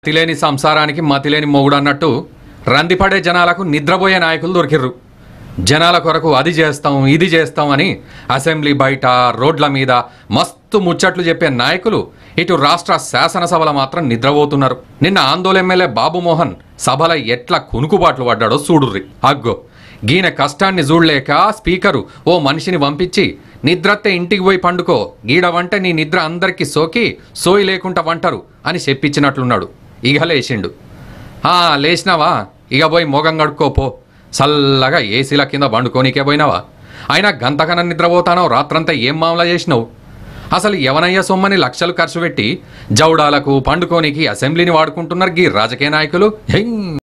మతిలేని సంసారానికి మతిలేని మొగుడు అన్నట్టు రందిపడే జనాలకు నిద్రపోయే నాయకులు దొరికిర్రు జనాల కొరకు అది చేస్తాం ఇది చేస్తాం అని అసెంబ్లీ బయట రోడ్ల మీద మస్తు ముచ్చట్లు చెప్పే నాయకులు ఇటు రాష్ట్ర శాసనసభల మాత్రం నిద్రపోతున్నారు నిన్న ఆందోళన ఎమ్మెల్యే బాబు మోహన్ సభల ఎట్లా కునుకుబాట్లు పడ్డాడో చూడుర్రి అగ్గో గీన కష్టాన్ని చూడలేక స్పీకరు ఓ మనిషిని పంపించి నిద్రత్తే ఇంటికి పోయి పండుకో గీడ వంట నీ నిద్ర అందరికీ సోకి సోయి లేకుండా వంటరు అని చెప్పించినట్లున్నాడు ఇక లేచిండు "ఆ, లేచినావా ఇక పోయి మొగం కడుక్కోపో చల్లగా ఏసీల కింద వండుకోనీకే పోయినావా అయినా గంతకన నిద్రపోతానో రాత్రంతా ఏం మామలా చేసినావు అసలు ఎవనయ్య సొమ్మని లక్షలు ఖర్చు పెట్టి జౌడాలకు పండుకోనికి అసెంబ్లీని వాడుకుంటున్నారు గీ రాజకీయ నాయకులు హెంగ్